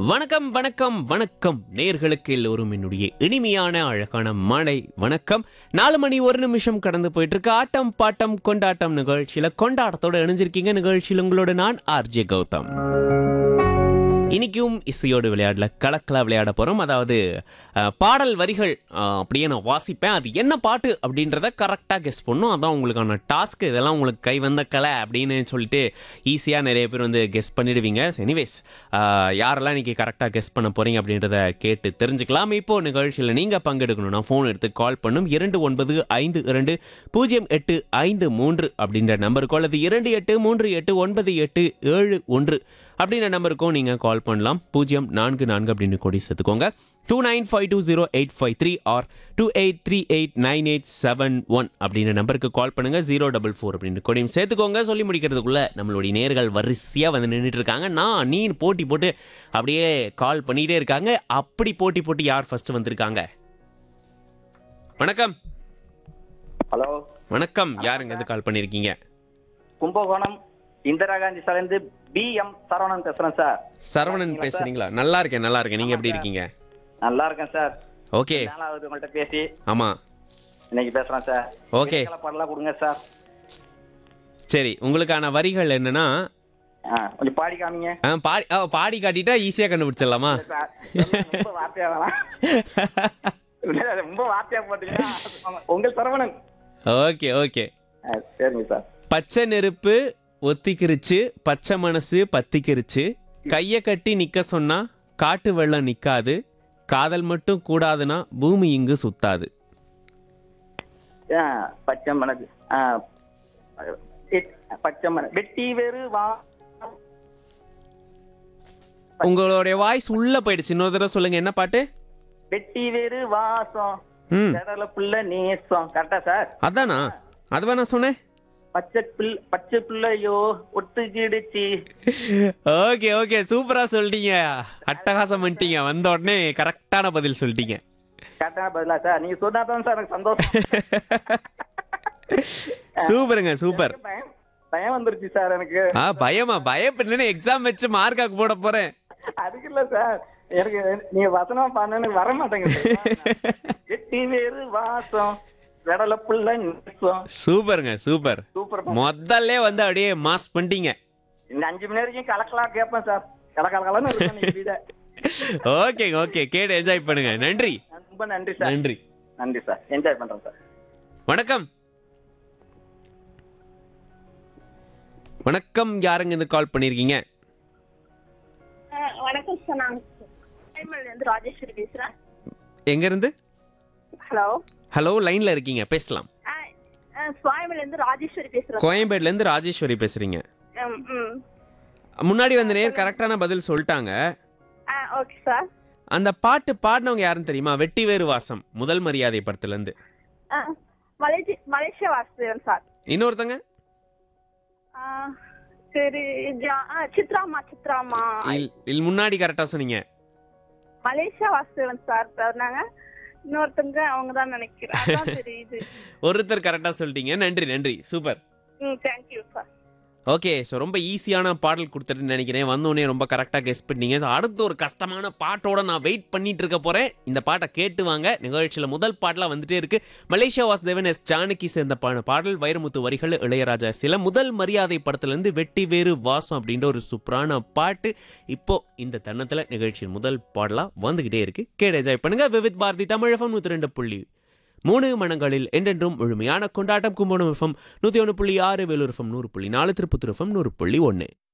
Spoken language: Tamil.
வணக்கம் வணக்கம் வணக்கம் நேர்களுக்கு எல்லோரும் என்னுடைய இனிமையான அழகான மாலை வணக்கம் நாலு மணி ஒரு நிமிஷம் கடந்து போயிட்டு இருக்கு ஆட்டம் பாட்டம் கொண்டாட்டம் நிகழ்ச்சியில கொண்டாட்டத்தோட இணைஞ்சிருக்கீங்க நிகழ்ச்சியில் உங்களோட நான் ஆர்ஜே கௌதம் இன்னைக்கும் இசையோடு விளையாடல கலக்கலா விளையாட போறோம் அதாவது அஹ், பாடல் வரிகள் அஹ், அப்படியே நான் வாசிப்பேன் அது என்ன பாட்டு அப்படின்றத கரெக்டாக கெஸ் பண்ணும் அதான் உங்களுக்கான டாஸ்க் இதெல்லாம் உங்களுக்கு கை வந்த கலை அப்படின்னு சொல்லிட்டு ஈஸியாக நிறைய பேர் வந்து கெஸ் பண்ணிடுவீங்க எனிவேஸ் யாரெல்லாம் இன்னைக்கு கரெக்டாக கெஸ் பண்ண போறீங்க அப்படின்றத கேட்டு தெரிஞ்சுக்கலாம் இப்போ நிகழ்ச்சியில் நீங்கள் பங்கெடுக்கணும்னா ஃபோன் எடுத்து கால் பண்ணும் இரண்டு ஒன்பது ஐந்து இரண்டு பூஜ்ஜியம் எட்டு ஐந்து மூன்று அப்படின்ற நம்பருக்கோ அல்லது இரண்டு எட்டு மூன்று எட்டு ஒன்பது எட்டு ஏழு ஒன்று அப்படின்ற நம்பருக்கும் நீங்கள் கால் பண்ணலாம் பூஜ்ஜியம் நான்கு நான்கு அப்படின்னு கொடி சேர்த்துக்கோங்க two nine five two zero eight five three or two eight three eight nine eight seven one அப்படின்ற நம்பருக்கு கால் பண்ணுங்க ஜீரோ டபுள் ஃபோர் அப்படின்னு கொடியும் சேர்த்துக்கோங்க சொல்லி முடிக்கிறதுக்குள்ள நம்மளுடைய நேர்கள் வரிசையாக வந்து நின்றுட்டு இருக்காங்க நான் நீ போட்டி போட்டு அப்படியே கால் பண்ணிகிட்டே இருக்காங்க அப்படி போட்டி போட்டு யார் ஃபர்ஸ்ட் வந்திருக்காங்க வணக்கம் ஹலோ வணக்கம் யாருங்க இருந்து கால் பண்ணியிருக்கீங்க கும்பகோணம் இந்திரா காந்தி சாலைந்து பி எம் சரவணன் பேசுறேன் சார் சரவணன் பேசுறீங்களா நல்லா இருக்கேன் நல்லா இருக்கேன் நீங்க எப்படி இருக்கீங்க நல்லா இருக்கேன் சார் ஓகே நாலாவது உங்கள்கிட்ட பேசி ஆமா இன்னைக்கு பேசுறேன் சார் ஓகே இடைக்கால பாடலாம் கொடுங்க சார் சரி உங்களுக்கான வரிகள் என்னன்னா ஆ, கொஞ்சம் பாடி காமிங்க ஆ, பாடி ஆ, பாடி காட்டிட்டா ஈஸியா கண்டுபிடிச்சிடலாமா சார் ரொம்ப வார்த்தையா வேணாம் இல்ல, ரொம்ப வார்த்தையா போட்டீங்கன்னா உங்கள் சரவணன் ஓகே ஓகே ஆ, சரிங்க சார் பச்சை நெருப்பு ஒத்திக்கிருச்சு பச்சை மனசு பத்திக்கிருச்சு கைய கட்டி நிக்க சொன்னா காட்டு வெள்ளம் நிக்காது காதல் மட்டும் கூடாதுன்னா பூமி இங்கு சுத்தாது ஆ, பச்சை மனது ஆ, எட்- பச்சை மன வெட்டி வேறு வா உங்களுடைய வாய்ஸ் உள்ள போயிடுச்சு இன்னொரு தடவை சொல்லுங்க என்ன பாட்டு வெட்டி வேறு வாசம் ம் கடலை புள்ள நேசம் கரெக்டா சார் அதானா அதுவா நான் சொன்னேன் பச்சை பிள்ளை பச்சை பிள்ளையோ ஒத்துக்கிடுச்சு ஓகே ஓகே சூப்பரா சொல்லிட்டீங்க அட்டகாசம் பண்ணிட்டீங்க வந்த உடனே கரெக்டான பதில் சொல்லிட்டீங்க கரெக்டான பதிலா சார் நீங்க சொன்னாதான் சார் எனக்கு சந்தோஷம் சூப்பருங்க சூப்பர் பயம் பயம் வந்துருச்சு சார் எனக்கு ஆ பயமா பயப்படலன்னு எக்ஸாம் வச்சு மார்க்காக்கு போட போறேன் அதுக்கு இல்ல சார் எனக்கு நீங்க வசனம் பண்ணனு வர மாட்டேங்குது வெட்டி வேறு வாசம் கடலை புள்ள நேசம் சூப்பருங்க சூப்பர் சூப்பர் முதல்ல வந்து அப்படியே மாஸ் பண்ணிட்டீங்க இந்த அஞ்சு மணி வரைக்கும் கலக்கலாம் கேட்பேன் சார் கலக்கலக்கலன்னு இருக்கும் நீங்க இதை. ஓகே ஓகே கேட்டு என்ஜாய் பண்ணுங்க நன்றி ரொம்ப நன்றி சார் நன்றி நன்றி சார் என்ஜாய் பண்றேன் சார் வணக்கம் வணக்கம் யாருங்க இந்த கால் பண்ணிருக்கீங்க ஆ, வணக்கம் சார் நான் கோயம்பேடுல இருந்து ராஜேஸ்வரி பேசுறேன் எங்க இருந்து ஹலோ ஹலோ லைன்ல இருக்கீங்க பேசலாம் ஆ, ஆ, சுவாமில இருந்து ராஜேஸ்வரி பேசுறேன் கோயம்பேடுல இருந்து ராஜேஸ்வரி பேசுறீங்க ம், ம். முன்னாடி வந்த நேர் கரெக்டான பதில் சொல்லிட்டாங்க ஆ ஓகே சார் அந்த பாட்டு பாடினவங்க யாருன்னு தெரியுமா வெட்டி வேறு வாசம் முதல் மரியாதை படத்துல இருந்து ஆ, மலேசி மலேசியா வாசுதேவன் சார் இன்னொருத்தங்க ஆ, சரி ஜா- ஆ, சித்ராமா சித்ராமா இல்- இல் முன்னாடி கரெக்டா சொன்னீங்க மலேசியா வாசுதேவன் சார் பேருனாங்க இன்னொருத்தங்க அவங்க தான் நினைக்கிறேன் அதான் தெரியுது ஒருத்தர் கரெக்டா சொல்லிட்டீங்க நன்றி நன்றி சூப்பர் ம் தேங்க்யூ சார் ஓகே ஸோ ரொம்ப ஈஸியான பாடல் கொடுத்துட்டுன்னு நினைக்கிறேன் வந்தோடனே ரொம்ப கரெக்டாக கெஸ் பண்ணீங்க So, அடுத்து ஒரு கஷ்டமான பாட்டோட நான் வெயிட் பண்ணிட்டு இருக்க போறேன் இந்த பாட்டை கேட்டு வாங்க நிகழ்ச்சியில் முதல் பாடலாம் வந்துட்டே இருக்கு மலேசியா வாசுதேவன் எஸ் ஜானகி சேர்ந்த பா- பாடல் வைரமுத்து வரிகள் இளையராஜா சில முதல் மரியாதை படத்துலேருந்து வெட்டி வேறு வாசம் அப்படின்ற ஒரு சூப்பரான பாட்டு இப்போ இந்த தருணத்தில் நிகழ்ச்சியின் முதல் பாடலாம் வந்துகிட்டே இருக்கு கேட்டு என்ஜாய் பண்ணுங்க விவித் பாரதி தமிழகம் நூற்றி ரெண்டு புள்ளி மூணு மனங்களில் என்றென்றும் முழுமையான கொண்டாட்டம் கும்பகோணம் எஃப்எம் நூற்றி ஒன்று புள்ளி ஆறு வேலூர் எஃப்எம் நூறு புள்ளி நாலு திருப்பத்தூர் எஃப்எம் நூறு புள்ளி ஒன்று